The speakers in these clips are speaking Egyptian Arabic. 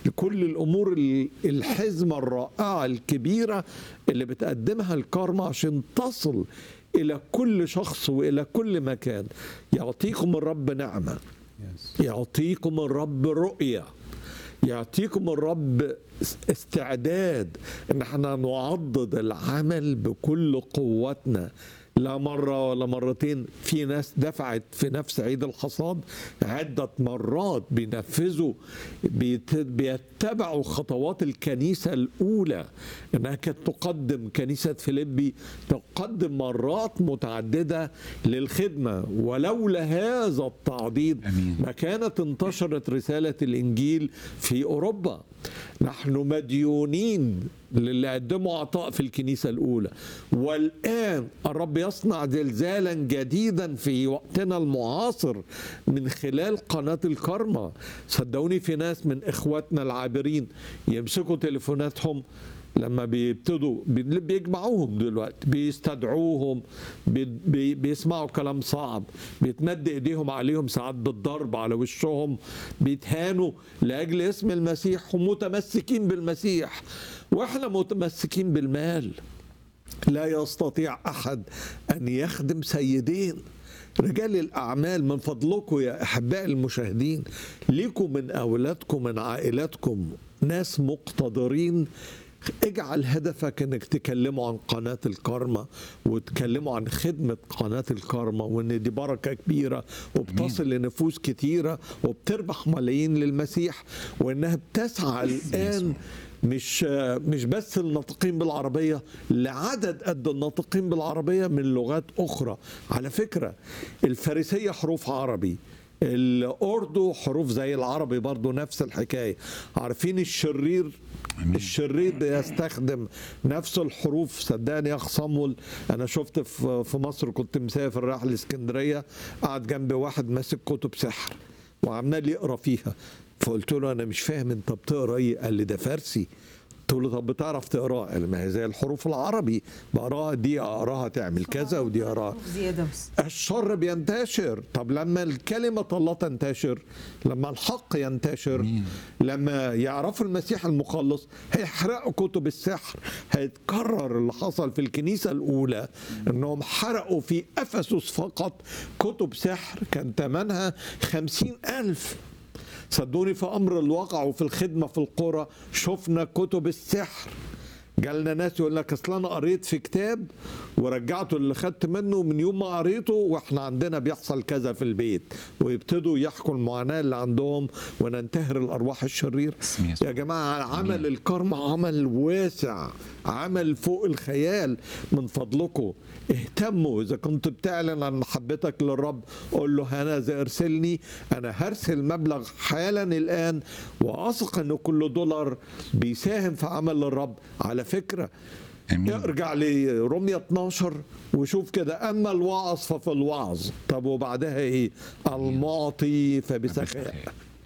لكل الامور ال- الحزمه الرائعه الكبيره اللي بتقدمها الكارما عشان تصل الى كل شخص والى كل مكان يعطيكم الرب نعمه يعطيكم الرب رؤيه يعطيكم الرب استعداد ان احنا نعضد العمل بكل قوتنا لا مرة ولا مرتين في ناس دفعت في نفس عيد الحصاد عدة مرات بينفذوا بيت- بيتبعوا خطوات الكنيسة الأولى إنها كانت تقدم كنيسة فيليبي تقدم مرات متعددة للخدمة ولولا هذا التعضيد أمين. ما كانت انتشرت رسالة الإنجيل في أوروبا نحن مديونين للي قدموا عطاء في الكنيسة الأولى والآن الرب يصنع زلزالا جديدا في وقتنا المعاصر من خلال قناة الكرمة صدقوني في ناس من إخواتنا العابرين يمسكوا تليفوناتهم لما بيبتدوا بي- بيجمعوهم دلوقتي بيستدعوهم بي بي بيسمعوا كلام صعب بيتمد ايديهم عليهم ساعات بالضرب على وشهم بيتهانوا لاجل اسم المسيح ومتمسكين بالمسيح واحنا متمسكين بالمال لا يستطيع احد ان يخدم سيدين رجال الاعمال من فضلكم يا احباء المشاهدين ليكم من اولادكم من عائلاتكم ناس مقتدرين اجعل هدفك انك تكلموا عن قناة الكارما وتكلموا عن خدمة قناة الكارما وان دي بركة كبيرة وبتصل لنفوس كتيرة وبتربح ملايين للمسيح وانها بتسعى الان مش مش بس الناطقين بالعربية لعدد قد الناطقين بالعربية من لغات أخرى على فكرة الفارسية حروف عربي الأردو حروف زي العربي برضو نفس الحكاية عارفين الشرير أمين. الشرير بيستخدم نفس الحروف صدقني يا اخ صمول انا شفت في في مصر كنت مسافر رايح الاسكندريه قعد جنبي واحد ماسك كتب سحر وعمال يقرا فيها فقلت له انا مش فاهم انت بتقرا ايه قال لي ده فارسي قلت له طب بتعرف تقراه قال لي ما هي زي الحروف العربي بقراها دي اقراها تعمل كذا ودي اقراها زيادة بس الشر بينتشر طب لما الكلمة الله تنتشر لما الحق ينتشر أمين. لما يعرفوا المسيح المخلص هيحرقوا كتب السحر هيتكرر اللي حصل في الكنيسة الأولى أنهم حرقوا في أفسس فقط كتب سحر كان ثمنها خمسين ألف صدقوني في أمر الواقع وفي الخدمة في القرى شفنا كتب السحر جالنا ناس يقول لك اصل انا قريت في كتاب ورجعته اللي خدت منه من يوم ما قريته واحنا عندنا بيحصل كذا في البيت ويبتدوا يحكوا المعاناه اللي عندهم وننتهر الارواح الشريره اسم يسوع. يا جماعه عمل الكرم عمل واسع عمل فوق الخيال من فضلكم اهتموا اذا كنت بتعلن عن محبتك للرب قول له هذا ارسلني انا هرسل مبلغ حالا الان واثق ان كل دولار بيساهم في عمل الرب على فكره امين ارجع لرمية 12 وشوف كده اما الوعظ ففي الوعظ طب وبعدها ايه المعطي فبسخاء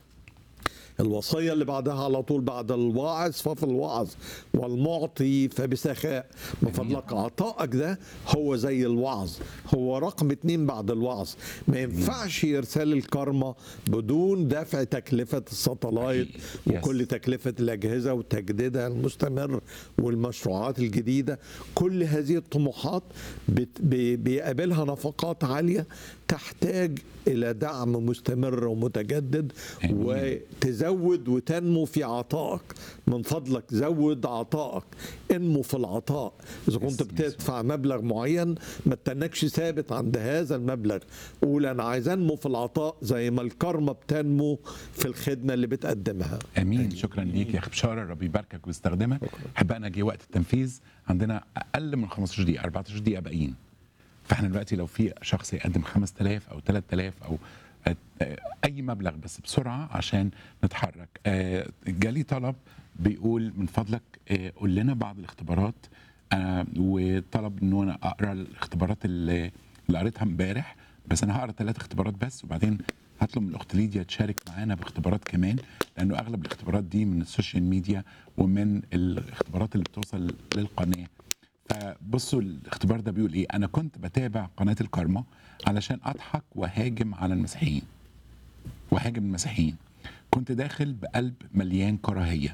الوصية اللي بعدها على طول بعد الواعظ ففي الوعظ والمعطي فبسخاء من فضلك عطائك ده هو زي الوعظ هو رقم اتنين بعد الوعظ ما ينفعش يرسل الكرمة بدون دفع تكلفة الساتلايت Yes. وكل تكلفة الأجهزة وتجديدها المستمر والمشروعات الجديدة كل هذه الطموحات بت- بي- بيقابلها نفقات عالية تحتاج إلى دعم مستمر ومتجدد آمين. وتزود وتنمو في عطائك من فضلك زود عطائك انمو في العطاء إذا كنت يس- بتدفع مبلغ معين ما تنكش ثابت عند هذا المبلغ قول أنا عايز أنمو في العطاء زي ما الكرمة بتنمو في الخدمة اللي بتقدمها امين شكرا ليك يا اخي بشاره ربي يباركك ويستخدمك احبائنا جه وقت التنفيذ عندنا اقل من 15 دقيقه 14 دقيقه باقيين فاحنا دلوقتي لو في شخص يقدم 5000 او 3000 او آه، اي مبلغ بس بسرعه عشان نتحرك آه، جالي طلب بيقول من فضلك آه، قول لنا بعض الاختبارات آه، وطلب ان انا اقرا الاختبارات اللي اللي قريتها امبارح بس انا هقرا ثلاث اختبارات بس وبعدين هطلب من الاخت ليديا تشارك معانا باختبارات كمان لانه اغلب الاختبارات دي من السوشيال ميديا ومن الاختبارات اللي بتوصل للقناه فبصوا الاختبار ده بيقول ايه انا كنت بتابع قناه الكارما علشان اضحك وهاجم على المسيحيين وهاجم المسيحيين كنت داخل بقلب مليان كراهيه